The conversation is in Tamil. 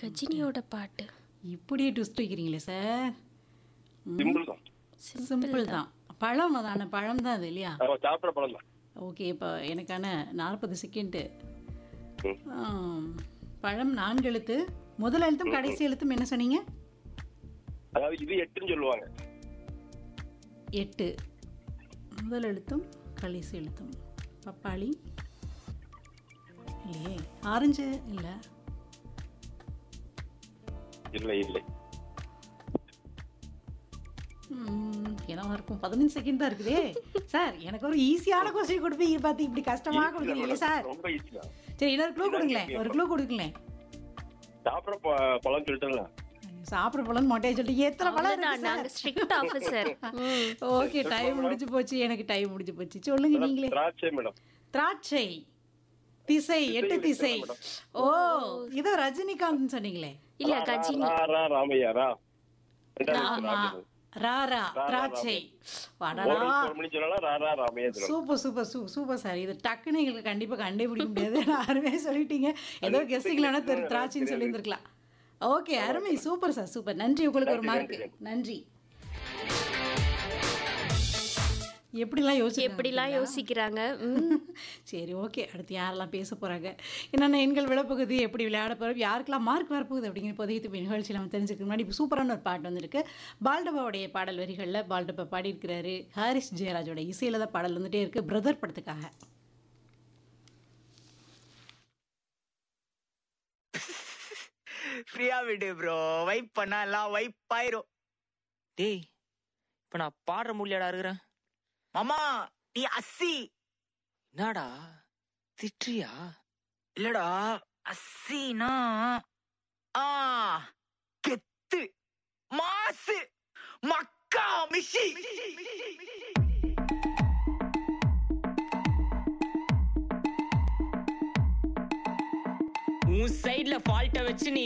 கஜினியோட பாட்டு இப்படியே ட்விஸ்ட் வைக்கிறீங்களே சார் சிம்பிள் தான் சிம்பிள் தான் பழம் அதான பழம் தான் அது இல்லையா அவன் சாப்பிட்ற பழம் தான் ஓகே இப்போ எனக்கான நாற்பது செகண்டு ம். பழம் நான்கு எழுத்து முதல் எழுத்தும் கடைசி எழுத்தும் என்ன சொன்னீங்க அதாவது இது எட்டுன்னு சொல்லுவாங்க எட்டு முதல் எழுத்தும் கடைசி எழுத்தும் பப்பாளி இல்லையே ஆரஞ்சு இல்லை இல்லை இல்லை ம், என்னவா இருக்கும் பதினஞ்சு செகண்ட் தான் இருக்குதே சார் எனக்கு ஒரு ஈஸியான கொஸ்டின் கொடுப்பீங்க பார்த்து இப்படி கஷ்டமா கொடுக்குறீங்களே சார் ரொம்ப ஈஸி தான் சரி இன்னொரு க்ளூ கொடுங்களேன் ஒரு க்ளூ கொடுங்களேன் சாப்பிட்ற ப- பழம் சொல்லிட்டேன்ல சாப்பிட்ற பழம் மொட்டையை சொல்லிட்டு எத்தனை பழம் அவ்வளவுதான் இருக்கு நாங்க ஸ்ட்ரிக்ட் ஆஃபீஸர் ஓகே டைம் முடிஞ்சு போச்சு எனக்கு டைம் முடிஞ்சு போச்சு சொல்லுங்க நீங்களே திராட்சை மேடம் திராட்சை திசை எட்டு திசை மேடம். ஓ இதோ ரஜினிகாந்த் சொன்னீங்களே இல்ல கஜினி ரா ரா ராமையா ரா ரெண்டாவது ஆமா ராஜன். ராரா திராட்சை வாடடா ஒரு ஒரு மணி சொல்லலாம் ரா ரா ராமையா சொல்லலாம் சூப்பர் சூப்பர் சூ சூப்பர் சார் இது டக்குன்னு எங்களுக்கு கண்டிப்பாக கண்டுபிடிக்க முடியாது அருமையாக சொல்லிட்டீங்க ஏதோ கெஸ்டிங்களா திரு திராட்சைன்னு சொல்லியிருந்துருக்கலாம் ஓகே அருமை சூப்பர் சார் சூப்பர் நன்றி உங்களுக்கு ஒரு மார்க் நன்றி எப்படிலாம் யோசிச்சு எப்படிலாம் யோசிக்கிறாங்க ம். சரி ஓகே அடுத்து யாரெல்லாம் பேச போகிறாங்க என்னென்ன எண்கள் விழப்பகுதி எப்படி விளையாட போகிறோம் யாருக்கெல்லாம் மார்க் வரப்போகுது அப்படிங்கிற புதையத்து இப்போ நிகழ்ச்சியில் நம்ம தெரிஞ்சுக்க முன்னாடி இப்போ சூப்பரான ஒரு பாட்டு வந்திருக்கு பால்டபாவுடைய பாடல் வரிகளில் பால்டபா பாடியிருக்கிறாரு ஹாரிஸ் ஜெயராஜோட இசையில் தான் பாடல் வந்துட்டே இருக்குது பிரதர் படத்துக்காக ஃப்ரீயா விடு ப்ரோ வைப் பண்ணா எல்லாம் வைப் ஆயிரும் டேய் இப்ப நான் பாடுற முடியாடா இருக்கிறேன் மாமா நீ அஸ்ஸி என்னடா திட்டுறியா இல்லடா அஸ்ஸினா ஆ கெத்து மாசு மக்கா மிஷி உன் சைடுல ஃபால்ட்ட வச்சு நீ